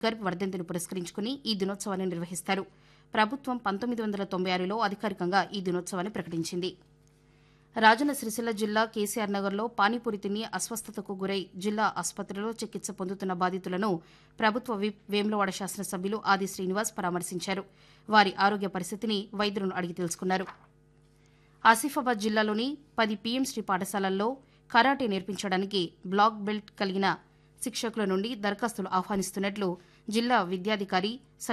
గర్గ్ వర్ధంతిని పురస్కరించుకుని ఈ దినోత్సవాన్ని నిర్వహిస్తారు ప్రభుత్వం పంతొమ్మిది వందల తొంభై ఆరులో అధికారికంగా ఈ దినోత్సవాన్ని ప్రకటించింది రాజన్న సిరిసిల్ల జిల్లా కేసీఆర్ నగర్లో పానీపూరి తిని అస్వస్థతకు గురై జిల్లా ఆసుపత్రిలో చికిత్స పొందుతున్న బాధితులను ప్రభుత్వ విప్ వేములవాడ శాసనసభ్యులు ఆది శ్రీనివాస్ పరామర్శించారు వారి ఆరోగ్య పరిస్థితిని వైద్యులను అడిగి తెలుసుకున్నారు ఆసిఫాబాద్ జిల్లాలోని పది పీఎంశ్రీ పాఠశాలల్లో కరాటే నేర్పించడానికి బ్లాక్ బెల్ట్ కలిగిన శిక్షకుల నుండి దరఖాస్తులు ఆహ్వానిస్తున్నట్లు జిల్లా విద్యాధికారి